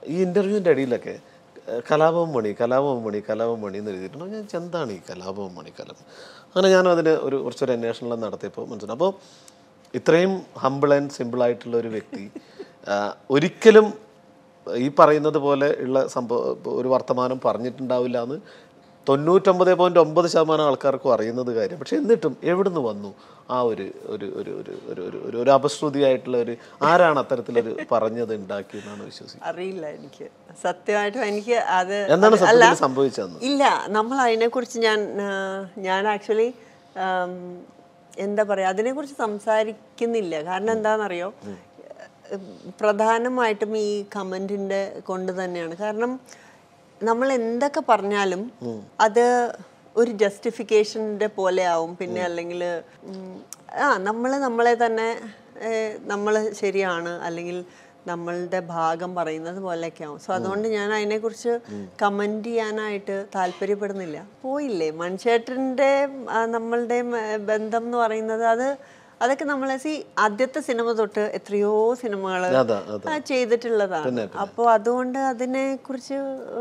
ഈ ഇൻ്റർവ്യൂവിൻ്റെ ഇടയിലൊക്കെ ഏഹ്, കലാപം മണി കലാപം മണി കലാപം മണി എന്ന് എഴുതിയിട്ടുണ്ടോ ഞാൻ വിചാരിച്ചു, എന്താണ് ഈ കലാപം മണി കലാപം അങ്ങനെ ഞാനും അതിന് ഒരു കുറച്ചൊരു അന്വേഷണം നടത്തിയപ്പോൾ മനസ്സിലായി അപ്പോൾ ഇത്രയും ഹമ്പിൾ ആൻഡ് സിമ്പിൾ ആയിട്ടുള്ള ഒരു വ്യക്തി ആ, ഒരിക്കലും ഈ പറയുന്നത് പോലെ ഉള്ള സംഭവം ഒരു വർത്തമാനം പറഞ്ഞിട്ടുണ്ടാവില്ല എന്ന് തൊണ്ണൂറ്റൊമ്പത് പോയിന്റ് ഒമ്പത് ശതമാനം ആൾക്കാർക്കും അറിയുന്നത് കാര്യം പക്ഷെ എന്നിട്ടും എവിടുന്ന് വന്നു ആ ഒരു ഒരു ഒരു ഒരു ഒരു ഒരു ഒരു ഒരു അപശ്രുതിയായിട്ടുള്ള ഒരു ആരാണ് അത്തരത്തിലൊരു പറഞ്ഞത് ഉണ്ടാക്കിയെന്നാണ് വിശ്വസിക്കുന്നത് അറിയില്ല എനിക്ക് സത്യമായിട്ടും എനിക്ക് അത് എന്താണ് അത് അല്ല സത്യത്തിൽ സംഭവിച്ചതെന്ന് ഇല്ല നമ്മൾ അതിനെക്കുറിച്ച് ഞാൻ ആ, ഞാൻ ആക്ച്വലി എന്താ പറയുക അതിനെക്കുറിച്ച് സംസാരിക്കുന്നില്ല കാരണം എന്താണെന്നറിയോ പ്രധാനമായിട്ടും ഈ കമൻറ്റിൻ്റെ കൊണ്ട് തന്നെയാണ് കാരണം നമ്മൾ എന്തൊക്കെ പറഞ്ഞാലും അത് ഒരു ജസ്റ്റിഫിക്കേഷൻ്റെ പോലെ ആവും പിന്നെ അല്ലെങ്കിൽ ആ നമ്മൾ നമ്മളെ തന്നെ നമ്മൾ ശരിയാണ് അല്ലെങ്കിൽ നമ്മളുടെ ഭാഗം പറയുന്നത് പോലെയൊക്കെ ആവും സോ അതുകൊണ്ട് ഞാൻ അതിനെക്കുറിച്ച് കമൻറ്റ് ചെയ്യാനായിട്ട് താല്പര്യപ്പെടുന്നില്ല പോയില്ലേ മൺചേട്ടൻ്റെ നമ്മളുടെ ബന്ധം എന്ന് പറയുന്നത് അത് അതൊക്കെ നമ്മളെ സി ആദ്യത്തെ സിനിമ തൊട്ട് എത്രയോ സിനിമകൾ അതാ അതാ ചെയ്തിട്ടുള്ളതാണ് അപ്പോൾ അതുകൊണ്ട് അതിനെ കുറിച്ച്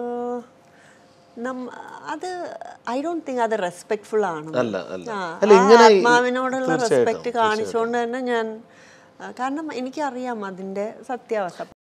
അത് ഐ ഡോണ്ട് തിങ്ക് അത് റെസ്പെക്ട്ഫുൾ ആണ് അല്ല അല്ല ആ, അല്ല ആ ഇങ്ങനെ ഈ- ആത്മാവിനോടുള്ള തീർച്ചയായിട്ടും, റെസ്പെക്ട് കാണിച്ചുകൊണ്ട് തന്നെ ഞാൻ ആ, കാരണം എനിക്കറിയാം അതിന്റെ സത്യാവസ്ഥ